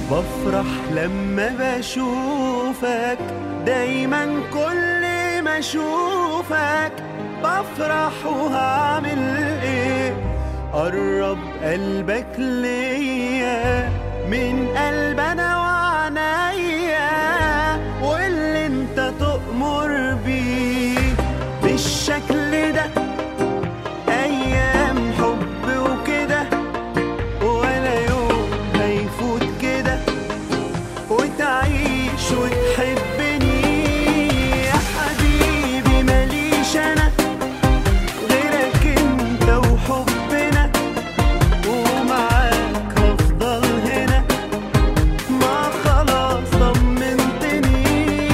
بفرح لما بشوفك دايما كل ما اشوفك بفرح وهعمل ايه قرب قلبك ليا من قلب انا وعنيا واللي انت تؤمر بيه بالشكل ده ايام حب وكده ولا يوم هيفوت كده وتعيش وتحبني يا حبيبي ماليش انا غيرك انت وحبنا ومعاك هفضل هنا ما خلاص طمنتني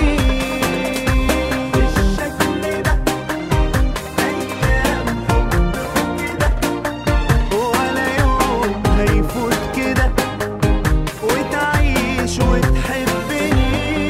بالشكل ده ايام حب وكده ولا يوم هيفوت كده وتعيش وتحبني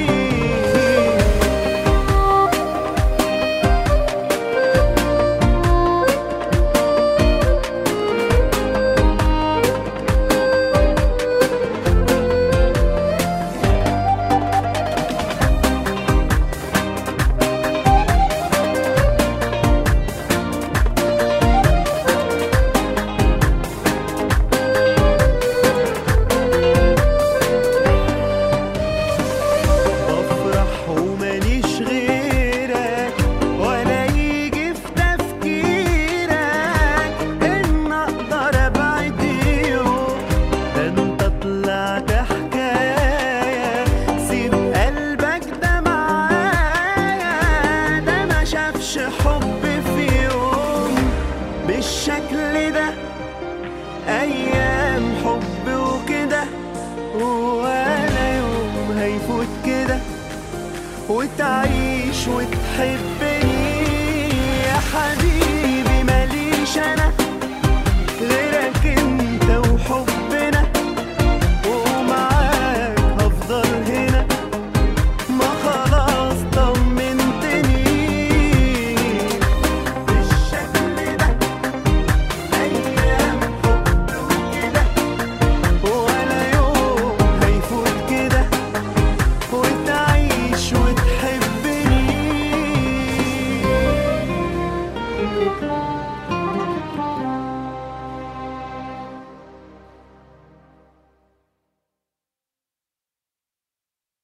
بفرح ومانيش غيرك ولا يجي في تفكيرك ان اقدر ابعد يوم ده انت طلعت حكايه سيب قلبك ده معايا ده ما شافش حب في يوم بالشكل ده ايام حب وكده ولا يوم هيفوت كده وتعيش وتحب